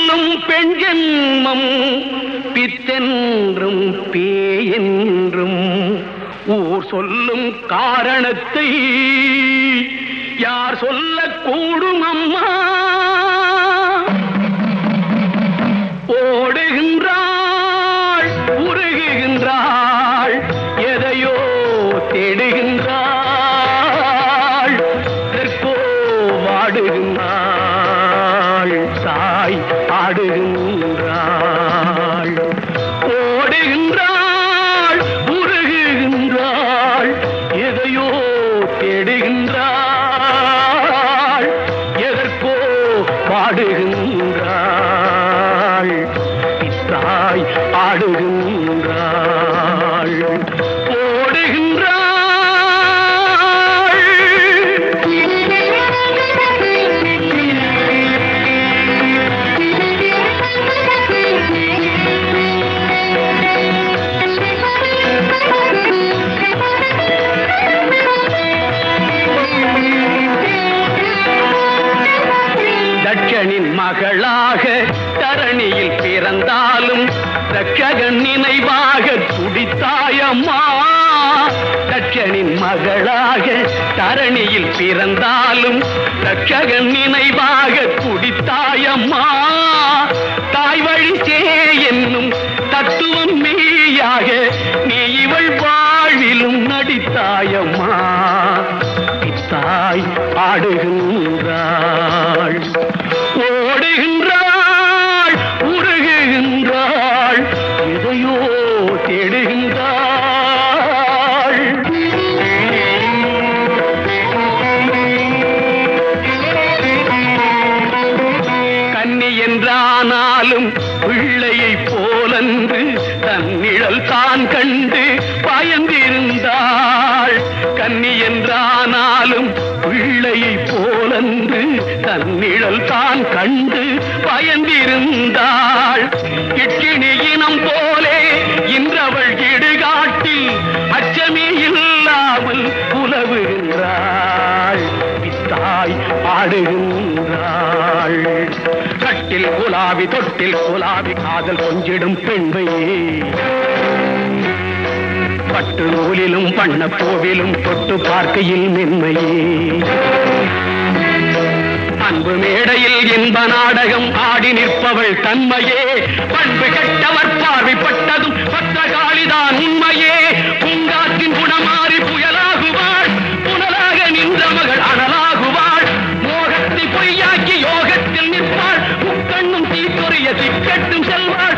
சொல்லும் பெண் ஜென்மம் பித்தென்றும் பேயென்றும் ஊர் சொல்லும் காரணத்தை யார் சொல்லக்கூடும் அம்மா ஓடுகின்றாள் உருகுகின்றாள் எதையோ தேடுகின்றாள் எதற்கோ வாடுகின்றாள் சாய் ஆடுகின்றாள் ஓடுகின்றாள் உருகுகின்றாள் எதையோ தேடுகின்றாள் எதற்கோ பாடுகின்றாள் பித்தாய் ஆடுகின்றாள் ஓடுகின்றாள் தட்சனின் மகளாக தரணியில் பிறந்தாலும் ரட்சகன் நினைவாக துடித்தாயம்மா தட்சனின் மகளாக தரணியில் பிறந்தாலும் ரட்சகன் நினைவாக துடித்தாயம்மா தாய் வழி சே என்னும் தத்துவம் மெய்யாக நீ இவள் வாழ்விலும் நடித்தாயம்மா தாய் ஆடுகின்றாள் ஓடுகின்றாள் உருகுகின்றாள் எதையோ தேடுகின்றாள் கன்னி என்றானாலும் பிள்ளையை போலன்று தன்னிழல் தான் கண்டு பயந்திருந்தாள் கன்னி என்றானாலும் பிள்ளையை போலன்று தன்னிழல் தான் கண்டு பயந்திருந்தாள் கிட்கிணி இனம் போலே இன்றவள் இடுகாட்டில் அச்சமே இல்லாமல் உலவுகின்றாள் பித்தாய் ஆடுகின்றாள் கட்டில் குலாவி தொட்டில் குலாவி காதல் கொஞ்சிடும் பெண்மையே பட்டு நூலிலும் பண்ண பூவிலும் தொட்டு பார்க்கையில் மென்மையே அன்பு மேடையில் இன்ப நாடகம் ஆடி நிற்பவள் தன்மையே பண்பு கெட்டவர் பார்வைப்பட்டதும் பத்திரகாளிதான் உண்மையே பூங்காற்றின் குணமாறி புயலாகுவாள் புனலாக நின்ற மகள் அனலாகுவாள் மோகத்தை பொய்யாக்கி யோகத்தில் நிற்பாள் முக்கண்ணும் தீத்துறைய திக்கட்டும் செல்வாள்